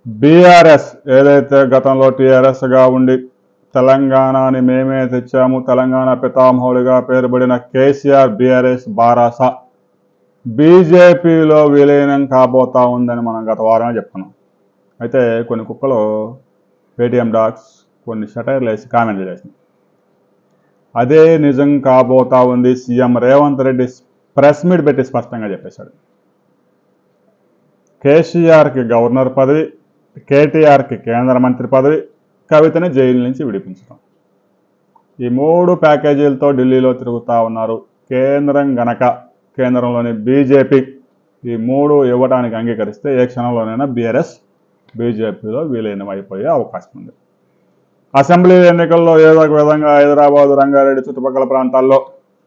BRS ఏదైతే గతంలో టీఆర్ఎస్గా ఉండి తెలంగాణని మేమే తెచ్చాము తెలంగాణ పితామహుడిగా పేరుబడిన కేసీఆర్ బీఆర్ఎస్ బారాస బీజేపీలో విలీనం కాబోతా ఉందని మనం గత వారమే చెప్పుకున్నాం అయితే కొన్ని కుక్కలు పేటిఎం డాగ్స్ కొన్ని షటైర్లు వేసి కామెంట్లు చేసినాయి అదే నిజం కాబోతా ఉంది CM Revanth Reddy press meet పెట్టి స్పష్టంగా చెప్పేశాడు కేసీఆర్కి గవర్నర్ పదవి కేటీఆర్కి కేంద్ర మంత్రి పదవి కవితని జైలు నుంచి విడిపించడం ఈ మూడు ప్యాకేజీలతో ఢిల్లీలో తిరుగుతూ ఉన్నారు కేంద్రం గనక కేంద్రంలోని బీజేపీ ఈ మూడు ఇవ్వడానికి అంగీకరిస్తే ఏ క్షణంలోనైనా బీఆర్ఎస్ బీజేపీలో విలీనం అయిపోయే అవకాశం ఉంది అసెంబ్లీ ఎన్నికల్లో ఏదో ఒక విధంగా హైదరాబాద్ రంగారెడ్డి చుట్టుపక్కల ప్రాంతాల్లో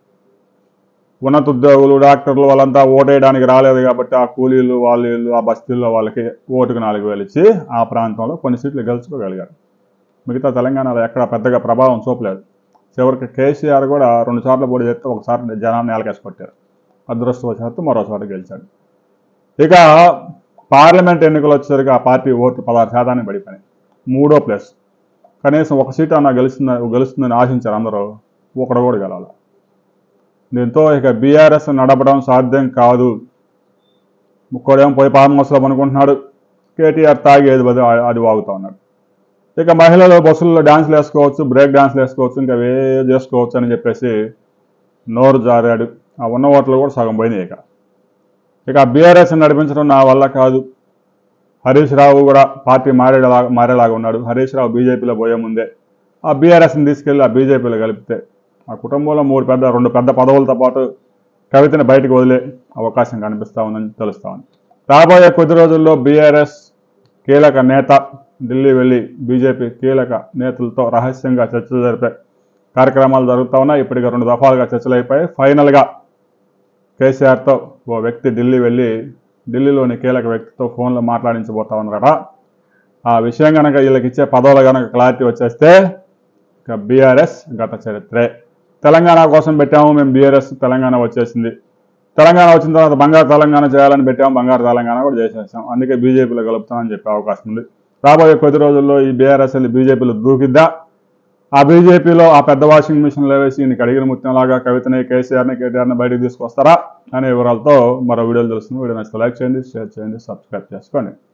ఉన్నత ఉద్యోగులు డాక్టర్లు వాళ్ళంతా ఓటేయడానికి రాలేదు కాబట్టి ఆ కూలీలు వాళ్ళు వీళ్ళు ఆ బస్తీల్లో వాళ్ళకి ఓటుకు నాలుగు వేలు ఇచ్చి ఆ ప్రాంతంలో కొన్ని సీట్లు గెలుచుకోగలిగారు మిగతా తెలంగాణలో ఎక్కడ పెద్దగా ప్రభావం చూపలేదు చివరికి కేసీఆర్ కూడా రెండు సార్లు పోటీ చేస్తే ఒకసారి జనాన్ని నేలకేసి కొట్టారు అదృష్టవశాత్తు మరోసారి గెలిచాడు ఇక పార్లమెంట్ ఎన్నికలు వచ్చేసరికి ఆ పార్టీ ఓట్లు పదహారు శాతానికి పడిపోయినాయి మూడో ప్లేస్ కనీసం ఒక సీట్ అన్న గెలుస్తుందని గెలుస్తుందని ఆశించారు అందరూ ఒకడు కూడా గెలాలి దీంతో ఇక బీఆర్ఎస్ నడపడం సాధ్యం కాదు ముక్కోడేమో పోయి ఫార్మ్ హౌస్లో అనుకుంటున్నాడు కేటీఆర్ తాగి ఏది బది అది వాగుతూ ఉన్నాడు ఇక మహిళలు బస్సుల్లో డాన్స్లు వేసుకోవచ్చు బ్రేక్ డాన్స్లు వేసుకోవచ్చు ఇంకా వే చేసుకోవచ్చు అని చెప్పేసి నోరు జారాడు ఆ ఉన్న ఓట్లు కూడా సగం పోయినాయి ఇక ఇక బీఆర్ఎస్ నడిపించడం నా వల్ల కాదు హరీష్ రావు కూడా పార్టీ మారేలాగా మారేలాగా ఉన్నాడు హరీష్ రావు బీజేపీలో పోయే ముందే ఆ బీఆర్ఎస్ని తీసుకెళ్ళి ఆ బీజేపీలో కలిపితే ఆ కుటుంబంలో మూడు పెద్ద రెండు పెద్ద పదవులతో పాటు కవితని బయటకు వదిలే అవకాశం కనిపిస్తూ ఉందని తెలుస్తూ ఉంది రాబోయే కొద్ది రోజుల్లో బీఆర్ఎస్ కీలక నేత ఢిల్లీ వెళ్ళి బీజేపీ కీలక నేతలతో రహస్యంగా చర్చలు జరిపే కార్యక్రమాలు జరుగుతూ ఉన్నాయి ఇప్పటికే రెండు దఫాలుగా చర్చలు అయిపోయాయి ఫైనల్గా కేసీఆర్తో ఓ వ్యక్తి ఢిల్లీ వెళ్ళి ఢిల్లీలోని కీలక వ్యక్తితో ఫోన్లో మాట్లాడించబోతా ఉన్నారట ఆ విషయం కనుక వీళ్ళకి ఇచ్చే పదవులు కనుక క్లారిటీ వచ్చేస్తే ఇక బీఆర్ఎస్ గత చరిత్రే తెలంగాణ కోసం పెట్టాము మేము బీఆర్ఎస్ తెలంగాణ వచ్చేసింది తెలంగాణ వచ్చిన తర్వాత బంగారు తెలంగాణ చేయాలని పెట్టాము బంగారు తెలంగాణ కూడా చేసేసాం అందుకే బీజేపీలో కలుపుతామని చెప్పే అవకాశం ఉంది రాబోయే కొద్ది రోజుల్లో ఈ బీఆర్ఎస్ వెళ్ళి బీజేపీలో దూకిద్దా ఆ బీజేపీలో ఆ పెద్ద వాషింగ్ మిషన్లో వేసి నీకు అడిగిన ముత్యంలాగా కవితని కేసీఆర్ని కేటీఆర్ని బయటకు తీసుకొస్తారా అనే వివరాలతో మరో వీడియోలు తెలుస్తుంది వీడియో నచ్చితే లైక్ చేయండి షేర్ చేయండి సబ్స్క్రైబ్ చేసుకోండి